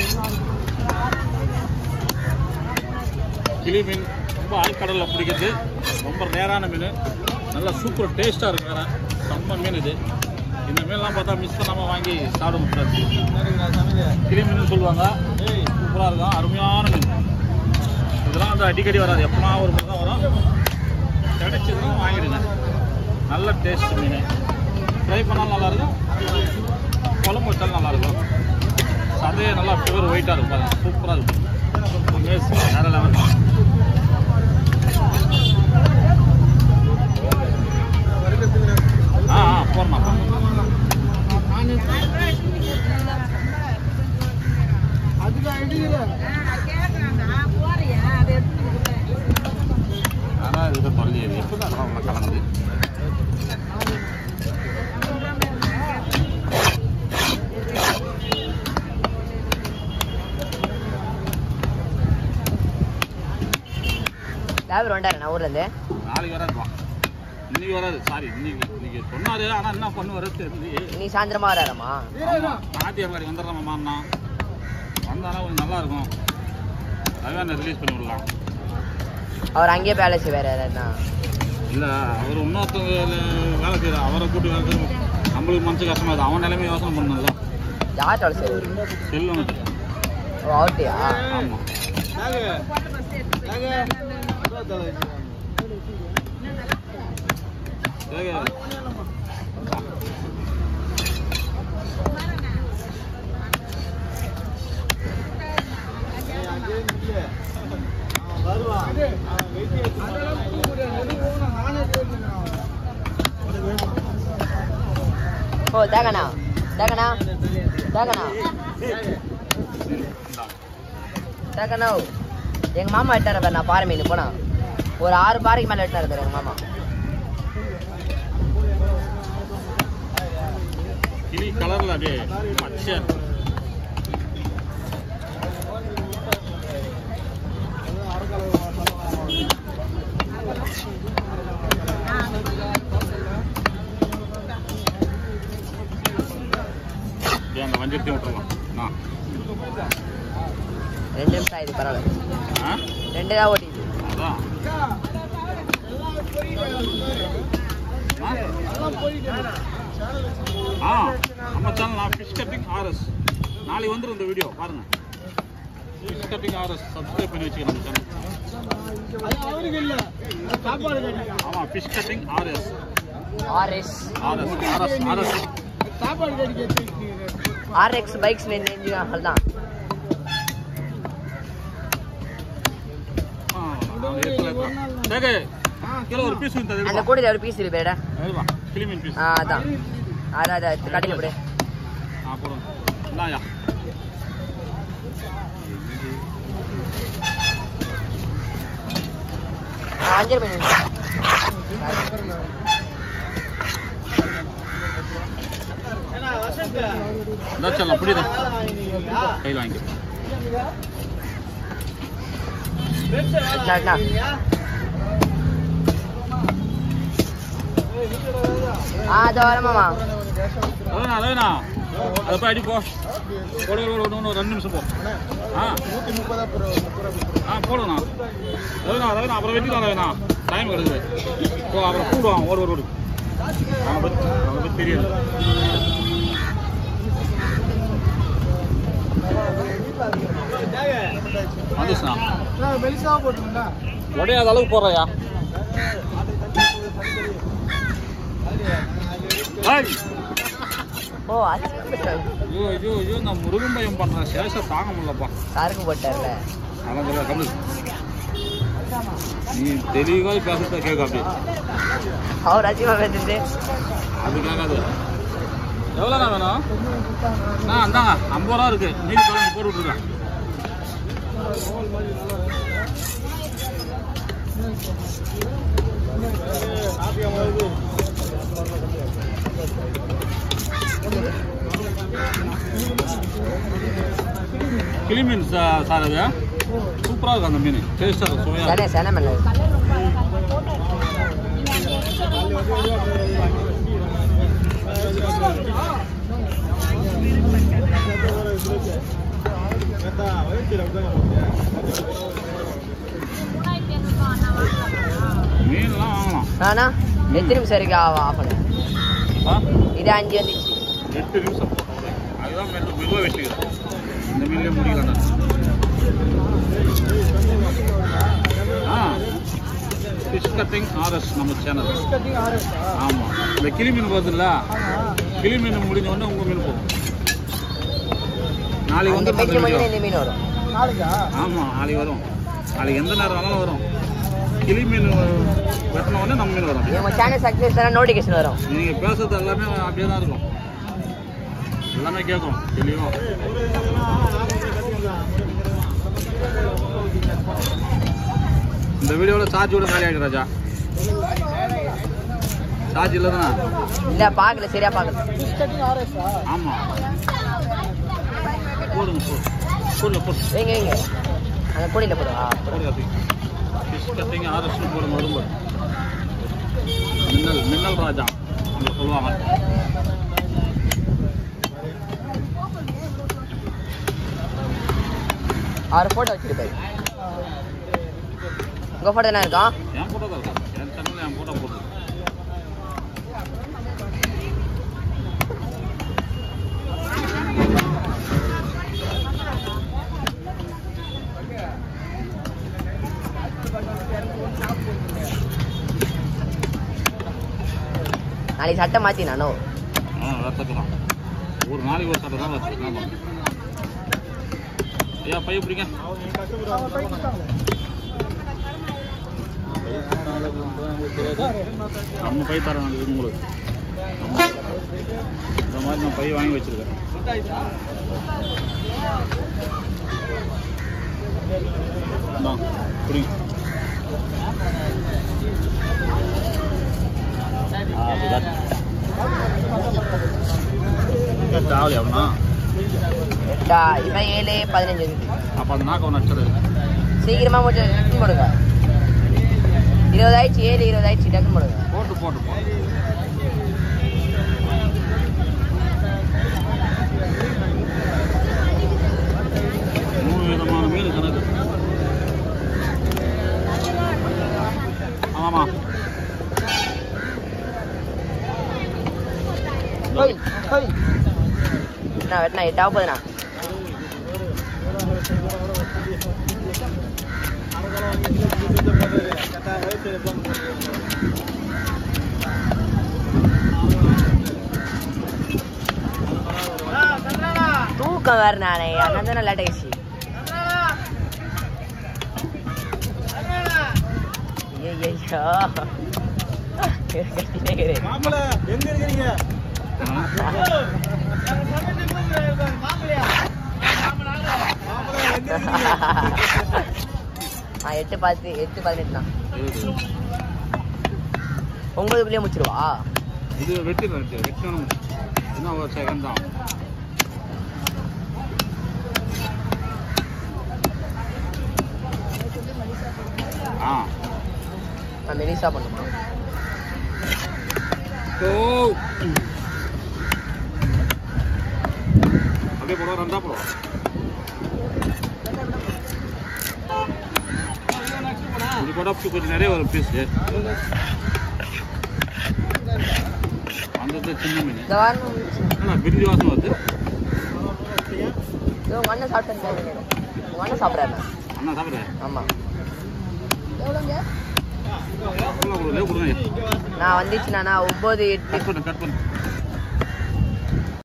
கிளி மீன் ரொம்ப ஆழ்கடலில் பிடிக்கிறது ரொம்ப ரேரான மீன் நல்லா சூப்பர் டேஸ்ட்டாக இருக்கு வேற செம்ம மீன் இது இந்த மீன்லாம் பார்த்தா மிஸ் பண்ணாமல் வாங்கி சாப்பிட முடியாது கிளி மீன் சொல்லுவாங்க சூப்பராக இருக்கும் அருமையான மீன் இதெல்லாம் வந்து அடிக்கடி வராது எப்பனா ஒரு முறை தான் வரும் கிடைச்சதுன்னா வாங்கிடுங்க நல்ல டேஸ்ட் மீன் ஃப்ரை பண்ணாலும் நல்லாயிருக்கும் குழம்பு வச்சாலும் நல்லாயிருக்கும் சதையே நல்லா பியூர் ஒயிட்டாக இருக்கும் பாருங்க சூப்பராக இருக்கும் Amazing. வேற level. ஆ ஆ போறமா அதான் இதுக்கு தொல்லை இது எப்படி தான் உள்ள கலந்து டிரைவர் வந்துட்டாரு ஊர்ல இருந்து நாளைக்கு வராதுப்பா இன்னைக்கு வராது சாரி இன்னைக்கு இன்னைக்கு சொன்னாரு ஆனால் என்ன பண்ணுவாரு தெரிஞ்சு நீ சாயந்தரமா வராராமா ஆத்தியார் மாதிரி வந்துடுறோம் மாமா வந்தானா கொஞ்சம் நல்லா இருக்கும் அதுதான் ரிலீஸ் பண்ணி விடலாம் அவர் அங்கேயே வேலை செய்வாரு யாருன்னா இல்லை அவர் இன்னொருத்தவங்க வேலை செய்யற அவரை கூட்டி வேலை செய்ய நம்மளுக்கு மனசு கஷ்டமா இருக்குது அவன் நிலைமை யோசனை பண்ணதுதான் யார் வேலை செய்வாரு செல்வம் ஓ அவுட்டியா ஆமாம் ஏங்க ஓ தேகண்ணா தேகண்ணா தேகண்ணா தேகண்ணா எங்க மாமா எட்டாரு பாரு நான் பாறை மீன் போனா ஒரு ஆறு பாறைக்கு மேல எட்டாரு பாரு எங்க மாமா கிளி கலரில் அப்படியே பச்சை அப்படியே அந்த வஞ்சத்தையும் விட்டுறலாம் ஆ ரெண்டு நிமிஷம் ஆயிடுது பரவாயில்ல ஆ ரெண்டு தான் ஓட்டிது அதான் ஆ நம்ம சேனல் நான் ஃபிஷ் கட்டிங் ஆர்எஸ் நாளைக்கு வந்துடும் இந்த வீடியோ பாருங்க ஃபிஷ் கட்டிங் ஆர்எஸ் சப்ஸ்கிரைப் பண்ணி வச்சுக்கிறேன் நம்ம சேனல் ஆமாம் fish cutting RS RS RS RS RS RX bikes நெஞ்சுக்காக தான் தேக கீழே ஒரு பீஸ் அந்த வந்து கூடையில் ஒரு பீஸ் இருக்கு பேடா கிளிமீன் பீஸ் ஆ அதான் அதான் அதான் கடையில் போடு ஆ போடுங்க இந்தாயா ஆ, அஞ்சரை மணி இந்த சொல்லலாம் புரியுது கையில் வாங்கி அண்ணா ஆ அதோ வரமாமா அதானா அதானா அதை போய் அடி போ போடு போடு போடு இன்னும் ஒரு ரெண்டு நிமிஷம் போ ஆ ஆ போடுங்கண்ணா அதானா அதானா அப்புறம் வெட்டிக்கலாம் அதானா டைம் கிடைக்குது போ அப்புறம் கூடுவான் ஓடு ஓடு ஓடு அவனை பற்றி அவனை பற்றி தெரியாது வந்துச்சுண்ணா உடையாத அளவுக்கு போடுறையா ஏய் ஓ அது ஐயோ ஐயோ ஐயோ நான் முருகன் பயம் பண்றேன் சேஷம் தாங்க முடியலப்பா சரக்கு போட்டார்ல அதான் சொல்ல கம்மி நீ தெளிவாக பேசுறத கேட்க அப்படி அவர் அதிகமாக பேசுறது அது கேட்காது எவ்வளோண்ணா வேணும் ஆ அந்தாங்க ஐம்பது ரூபா இருக்கு மீதி பழம் போட்டு விட்ருக்கேன் கிளி மீன் சா- சார் அது சூப்பராக இருக்கும் அந்த மீன் டேஸ்டாக இருக்கும் சுவையாக சனே சனே மல்ல மீன்லாம் வாங்கலாம் நானா எத்தனை நிமிஷம் இருக்கு ஆஃப் பண்ணு ஆ இது அஞ்சு வந்துச்சு எட்டு நிமிஷம் அதுதான் மெல்ல மெதுவாக வெட்டிக்கிறேன் இந்த மீன்லேயே முடிக்கலாம் ஆ ஃபிஷ் கட்டிங் ஆர்எஸ் நம்ம சேனல் ஆமாம் இந்த கிளி மீன் வருதுல்ல கிளி மீன் முடிஞ்ச உடனே உங்கள் மீன் போகும் நாளைக்கு அஞ்சு வந்து பெஞ்சு பத்து மணி நிமிஷம். இந்த மீன் வரும் ஆமாம் நாளைக்கு வரும் நாளைக்கு எந்த நேரம் வேணாலும் வரும் கிளி மீன் வெட்டின உடனே நம்ம மீன் வரும் உங்க சேனல் சக்ஸஸ் ஆனால் நோட்டிஃபிகேஷன் வரும் நீங்கள் பேசுறது எல்லாமே அப்படியே தான் இருக்கும் எல்லாமே கேட்கும் தெளிவா இந்த வீடியோவில் சார்ஜ் கூட காலி ஆகிடும் ராஜா சார்ஜ் இல்லை தானே இல்ல பார்க்கல சரியா பார்க்கல ஆமாம் போடுங்க போடு போடல போடு வைங்க வைங்க அந்த கூடையில் போடுவா போடுங்க அப்படி ஃபிஷ் கட்டிங் ஆர்எஸ்னு போடும் வரும்போது மின்னல் மின்னல் ராஜா அப்படி சொல்லுவாங்க ஆறு ஃபோட்டோ வச்சுட்டு போய் உங்க ஃபோட்டோ என்ன இருக்கும் என் ஃபோட்டோ தான் இருக்கா என் சேனலில் என் ஃபோட்டோ போட்டு நாளைக்கு சட்டை மாத்தி நானோ ஆ ரத்தக்கலாம் ஒரு நாளைக்கு ஒரு சட்டை தான் வச்சு என்ன பண்ண ஐயா பைய பிடிங்க நம்ம பை தரேன் நாளைக்கு உங்களுக்கு நம்ம- இந்த மாதிரி நான் பை வாங்கி வச்சிருக்கேன் இந்தா, பிடிங்க ஆ, அதுதான். எட்டு ஆகலையா அப்படின்னா எட்டா இப்போ ஏழு பதினஞ்சு இருக்கு அப்போ அந்த நாக்க ஒன்று அடிச்சது சீக்கிரமா முடிச்சு டக்குன்னு போடுங்க இருபது ஆயிடுச்சு ஏழு இருபது ஆயிடுச்சு டக்குன்னு போடுங்க போட்டு போட்டு போ. மூணு விதமான மீன் கணக்கு ஆமாமா ஹோய் ஹோய் என்ன வெட்டினா எட்டாக போகுதுண்ணா தூக்கம் வேற நானே அண்ணன் தானே லேட் ஆயிடுச்சு ஐயோ ஆ எட்டு பத்து எட்டு பதினெட்டு தான் இது ஒன்பதுக்குள்ளேயே முடிச்சிருவா இது வெட்டிடுறேன் வெட்டி வெட்டணும் இன்னும் ஒரு செகண்ட் தான் ஆ நான் மெலிசா பண்ணுமா ஓ அப்படியே போடுவா ரெண்டா போடுவா இப்படி போட்டா கொஞ்சம் நிறைய வரும் பீஸு அந்த சின்ன மீன் இந்த வாரம் என்ன பிரிஞ்சு வாசம் வருது இதோ உங்க அண்ணன் சாப்பிட்டு உங்க அண்ணன் சாப்பிட்றாரு அண்ணா சாப்பிட்றேன் ஆமா கொடுங்க கொடுங்க நான் வந்துச்சுண்ணா ஒம்பது எட்டு கட் பண்ணு கட் பண்ணு